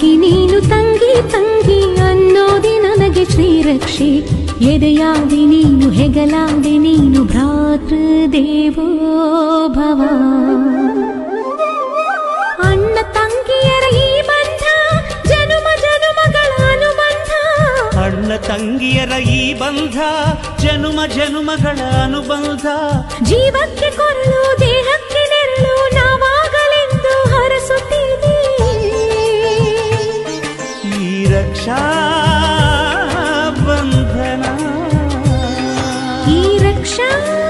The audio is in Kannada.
ತಂಗಿ ನೀನು ತಂಗಿ ತಂಗಿ ಅನ್ನೋದಿ ನನಗೆ ಶ್ರೀರಕ್ಷೆ ಎದೆಯಾದಿ ನೀನು ಹೆಗಲಾದಿ ನೀನು ಭ್ರಾತೃದೇವೋ ಭವ ಅಣ್ಣ ತಂಗಿಯರ ಈ ಬಂಧ ಜನುಮ ಜನುಮಗಳ ಅನುಬಂಧ ಅಣ್ಣ ತಂಗಿಯರ ಈ ಬಂಧ ಜನುಮ ಜನುಮಗಳ ಅನುಬಂಧ ಜೀವಕ್ಕೆ ಕೊರಳು ದೇಹಕ್ಕೆ ನೆರಳು ನಾವಾಗಲೆಂದು ಹರಸುತ್ತೀವಿ ಈ ರಕ್ಷಾ ಬಂಧನ ಈ ರಕ್ಷಾ